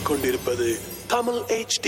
கேட்டுக்கொண்டிருப்பது தமிழ் HD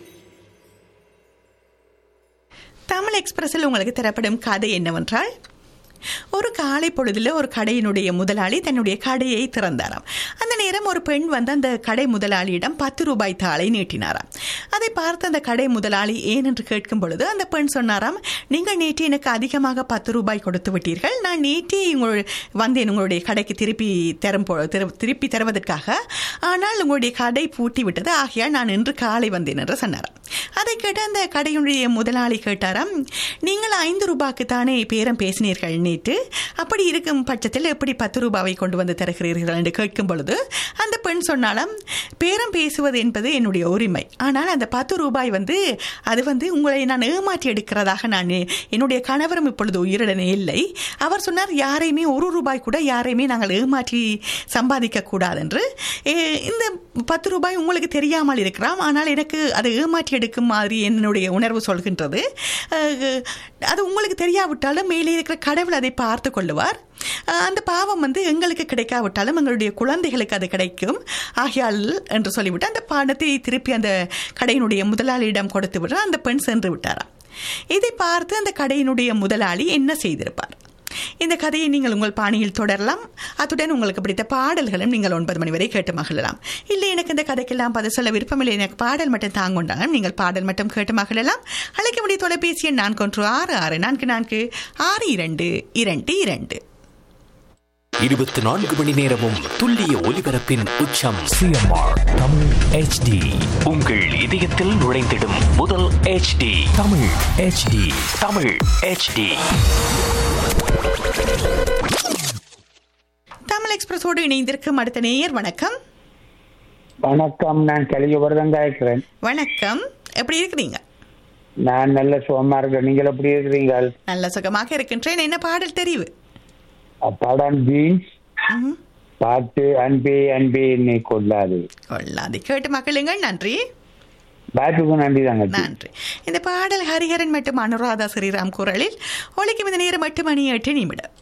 தமிழ் எக்ஸ்பிரஸில் உங்களுக்கு தரப்படும் கதை என்னவென்றால் ஒரு காலை பொழுதுல ஒரு கடையினுடைய முதலாளி தன்னுடைய கடையை திறந்தாராம் அந்த நேரம் ஒரு பெண் வந்து அந்த கடை முதலாளியிடம் பத்து ரூபாய் தாளை நீட்டினாராம் அதை பார்த்து அந்த கடை முதலாளி ஏன் என்று கேட்கும் பொழுது அந்த பெண் சொன்னாராம் நீங்கள் நேற்று எனக்கு அதிகமாக பத்து ரூபாய் கொடுத்து விட்டீர்கள் நான் நேற்றே உங்கள் வந்தேன் உங்களுடைய கடைக்கு திருப்பி தரும் பொ- திரு- திருப்பி தருவதற்காக ஆனால் உங்களுடைய கடை பூட்டி விட்டது ஆகையால் நான் இன்று காலை வந்தேன் என்று சொன்னாராம் அதை கேட்டு அந்த கடையினுடைய முதலாளி கேட்டாராம் நீங்கள் ஐந்து ரூபாய்க்கு தானே பேரம் பேசினீர்கள் நேற்று அப்படி இருக்கும் பட்சத்தில் எப்படி பத்து ரூபாவை கொண்டு வந்து தருகிறீர்கள் என்று கேட்கும் பொழுது அந்த பெண் சொன்னாலும் பேரம் பேசுவது என்பது என்னுடைய உரிமை ஆனால் அந்த பத்து ரூபாய் வந்து அது வந்து உங்களை நான் ஏமாற்றி எடுக்கிறதாக நான் என்னுடைய கணவரும் இப்பொழுது உயிருடனே இல்லை அவர் சொன்னார் யாரையுமே ஒரு ரூபாய் கூட யாரையுமே நாங்கள் ஏமாற்றி சம்பாதிக்க கூடாது என்று ஏ, இந்த பத்து ரூபாய் உங்களுக்கு தெரியாமல் இருக்கலாம் ஆனால் எனக்கு அதை ஏமாற்றி எடுக்கும் மாதிரி என்னுடைய உணர்வு சொல்கின்றது அஹ், அது உங்களுக்கு தெரியாவிட்டாலும் மேலே இருக்கிற கடவுள் அதை பார்த்து கொள்ளுவார் அஹ், அந்த பாவம் வந்து எங்களுக்கு கிடைக்காவிட்டாலும் எங்களுடைய குழந்தைகளுக்கு அது கிடைக்கும் ஆகையால் என்று சொல்லிவிட்டு அந்த பாடத்தை திருப்பி அந்த கடையினுடைய முதலாளியிடம் கொடுத்து விட அந்த பெண் சென்று விட்டாராம் இதை பார்த்து அந்த கடையினுடைய முதலாளி என்ன செய்திருப்பார் இந்த கதையை நீங்கள் உங்கள் பாணியில் தொடரலாம் அத்துடன் உங்களுக்கு பிடித்த பாடல்களும் நீங்கள் ஒன்பது மணி வரை கேட்டு மகிழலாம் இல்லை எனக்கு இந்த கதைக்கெல்லாம் பதில் சொல்ல விருப்பமில்லை எனக்கு பாடல் மட்டும் தாங்கொண்டாலும் நீங்கள் பாடல் மட்டும் கேட்டு மகிழலாம் அழைக்க முடிய தொலைபேசி எண் நான்கு ஒன்று ஆறு ஆறு நான்கு நான்கு ஆறு இரண்டு இரண்டு இரண்டு இருபத்தி நான்கு மணி நேரமும் துல்லிய ஒலிபரப்பின் உச்சம் சிஎம்ஆர் தமிழ் ஹெச்டி உங்கள் இதயத்தில் நுழைந்திடும் முதல் HD தமிழ் ஹெச்டி தமிழ் HD தமிழ் எக்ஸ்பிரஸோடு இணைந்திருக்கும் அடுத்த நேயர் வணக்கம் வணக்கம் நான் கலியுபரதம் காய்க்கிறேன் வணக்கம் எப்படி இருக்கிறீங்க நான் நல்ல சுகமா இருக்கேன் நீங்கள் எப்படி இருக்கிறீங்க நல்ல சுகமாக இருக்கின்றேன் என்ன பாடல் தெரிவு படம் பீன்ஸ் ம்ஹும். பாட்டு அன்பே அன்பே என்னை கொள்ளாது கொள்ளாது கேட்டு மகிழுங்கள் நன்றி பாட்டுக்கு நன்றி தாங்க நன்றி இந்த பாடல் ஹரிஹரன் மற்றும் அனுராதா ஸ்ரீராம் குரலில் ஒலிக்கும் இந்த நேரம் எட்டு மணி எட்டு நிமிடம்